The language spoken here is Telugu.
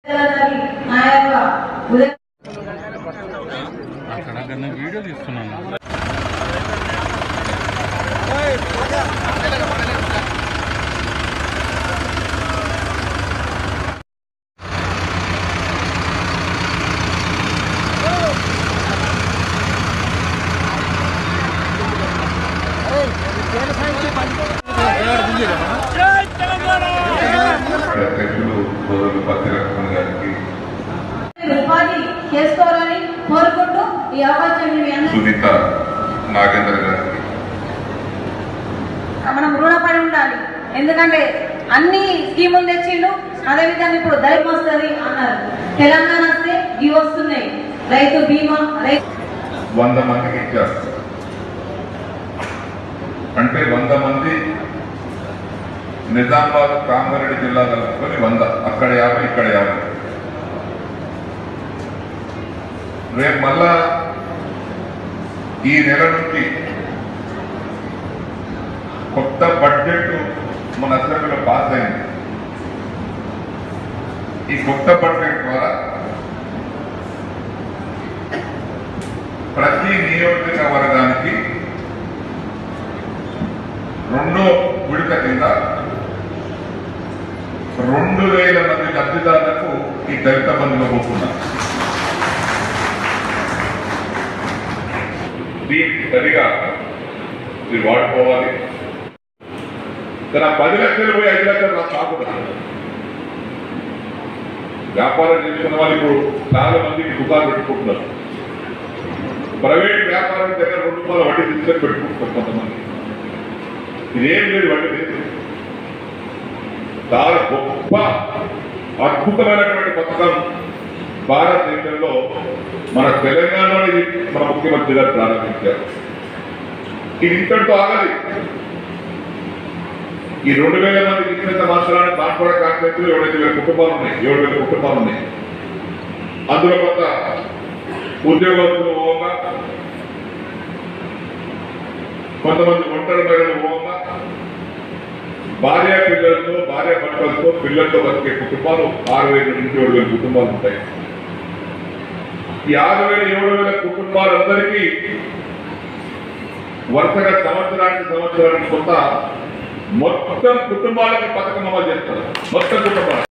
నా యొక్క ఉదయం అక్కడ కన్నా వీడియో తీస్తున్నాను అధ్యక్షులు సోదరులు పత్రిరక్షణ గారికి ఉపాధి చేసుకోవాలని కోరుకుంటూ ఈ అవకాశం మీ అందరికీ సునీత నాగేంద్ర గారికి మనం రుణపడి ఉండాలి ఎందుకంటే అన్ని స్కీములు తెచ్చిండు అదేవిధంగా ఇప్పుడు ధైర్యం వస్తుంది అన్నారు తెలంగాణ వస్తే ఇవి వస్తున్నాయి రైతు బీమా రైతు వంద మందికి ఇచ్చారు అంటే వంద మంది నిజామాబాద్ కామారెడ్డి జిల్లా కలుపుకొని వంద అక్కడ యాభై ఇక్కడ యాభై రేపు మళ్ళా ఈ నెల నుంచి కొత్త బడ్జెట్ మన అసెంబ్లీలో పాస్ అయింది ఈ కొత్త బడ్జెట్ ద్వారా ప్రతి నియోజకవర్గానికి రెండో విడత కింద రెండు వేల మంది లబ్ధిదారులకు ఈ దళిత బంధులో పోతున్నారు దీనికి సరిగా మీరు వాడుకోవాలి తన పది లక్షలు పోయి ఐదు లక్షలు నాకు కాకుండా వ్యాపారం చేసుకున్న వాళ్ళు ఇప్పుడు చాలా మందికి దుకాణం పెట్టుకుంటున్నారు ప్రైవేట్ వ్యాపారం దగ్గర రెండు రూపాయల వడ్డీ తీసుకొని పెట్టుకుంటారు కొంతమంది ఇదేం లేదు వడ్డీ లేదు చాలా గొప్ప అద్భుతమైనటువంటి పథకం భారతదేశంలో మన తెలంగాణలో ఇది మన ముఖ్యమంత్రి గారు ప్రారంభించారు ఇది ఇంతటితో ఆగది ఈ రెండు వేల మందికి ఇచ్చినంత మాత్రాన్ని బాన్పడ కాన్ఫరెన్స్ లో ఏడైదు వేల కుటుంబాలు ఉన్నాయి ఏడు వేల కుటుంబాలు ఉన్నాయి అందులో కొంత ఉద్యోగస్తులు పోగా కొంతమంది ఒంటరి మహిళలు పోగా భార్య పిల్లలతో భార్య భర్తలతో పిల్లలతో బతికే కుటుంబాలు ఆరు వేల నుంచి ఏడు వేల కుటుంబాలు ఉంటాయి ఈ ఆరు వేల ఏడు వేల కుటుంబాలందరికీ వరుసగా సంవత్సరానికి సంవత్సరానికి కొంత మొత్తం కుటుంబాలకి పథకం అమలు చేస్తారు మొత్తం కుటుంబాలు